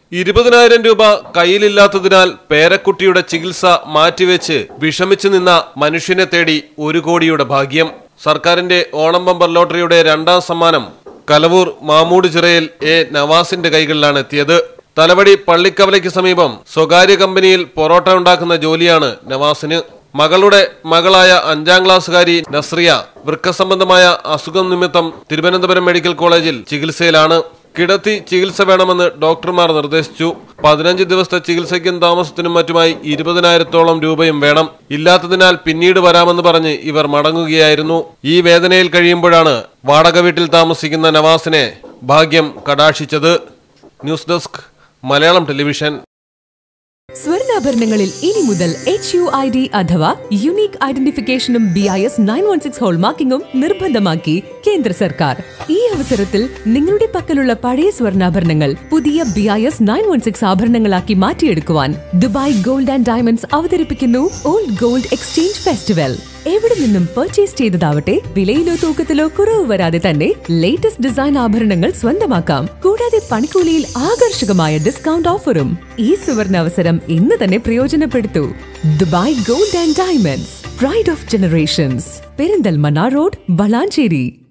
ഇരുപതിനായിരം രൂപ കയ്യിലില്ലാത്തതിനാൽ പേരക്കുട്ടിയുടെ ചികിത്സ മാറ്റിവെച്ച് വിഷമിച്ചു നിന്ന മനുഷ്യനെ തേടി ഒരു കോടിയുടെ ഭാഗ്യം സർക്കാരിന്റെ ഓണം ബമ്പർ ലോട്ടറിയുടെ രണ്ടാം സമ്മാനം കലവൂർ മാമൂട് ചിറയിൽ എ നവാസിന്റെ കൈകളിലാണ് എത്തിയത് തലവടി പള്ളിക്കവലയ്ക്ക് സമീപം സ്വകാര്യ കമ്പനിയിൽ പൊറോട്ട ഉണ്ടാക്കുന്ന ജോലിയാണ് നവാസിന് മകളുടെ മകളായ അഞ്ചാം ക്ലാസ്സുകാരി നസ്രിയ വൃക്ക സംബന്ധമായ അസുഖം നിമിത്തം തിരുവനന്തപുരം മെഡിക്കൽ കോളേജിൽ ചികിത്സയിലാണ് കിടത്തി ചികിത്സ വേണമെന്ന് ഡോക്ടർമാർ നിർദ്ദേശിച്ചു പതിനഞ്ച് ദിവസത്തെ ചികിത്സയ്ക്കും താമസത്തിനും മറ്റുമായി ഇരുപതിനായിരത്തോളം രൂപയും വേണം ഇല്ലാത്തതിനാൽ പിന്നീട് വരാമെന്ന് പറഞ്ഞ് ഇവർ മടങ്ങുകയായിരുന്നു ഈ വേദനയിൽ കഴിയുമ്പോഴാണ് വാടക വീട്ടിൽ താമസിക്കുന്ന നവാസിനെ ഭാഗ്യം കടാക്ഷിച്ചത് ന്യൂസ് ഡെസ്ക് മലയാളം ടെലിവിഷൻ സ്വർണ്ണാഭരണങ്ങളിൽ ഇനി മുതൽ എച്ച് യു ഐ ഡി അഥവാ യുണീക് ഐഡന്റിഫിക്കേഷനും B I S nine one six ഹോൾമാർക്കിംഗും നിർബന്ധമാക്കി കേന്ദ്ര സർക്കാർ ഈ അവസരത്തിൽ നിങ്ങളുടെ പക്കലുള്ള പഴയ സ്വർണ്ണാഭരണങ്ങൾ പുതിയ B I S nine one six ആഭരണങ്ങളാക്കി മാറ്റിയെടുക്കുവാൻ ദുബായ് ഗോൾഡ് ആൻഡ് ഡയമണ്ട്സ് അവതരിപ്പിക്കുന്നു ഓൾഡ് ഗോൾഡ് എക്സ്ചേഞ്ച് ഫെസ്റ്റിവൽ എവിടെ നിന്നും പർച്ചേസ് ചെയ്തതാവട്ടെ വിലയിലോ തൂക്കത്തിലോ കുറവ് വരാതെ തന്നെ ലേറ്റസ്റ്റ് ഡിസൈൻ ആഭരണങ്ങൾ സ്വന്തമാക്കാം കൂടാതെ പണിക്കൂലിയിൽ ആകർഷകമായ ഡിസ്കൗണ്ട് ഓഫറും ഈ സുവർണ അവസരം ഇന്ന് തന്നെ പ്രയോജനപ്പെടുത്തൂ Dubai gold and diamonds pride of generations Perinthalmanna road Valanchery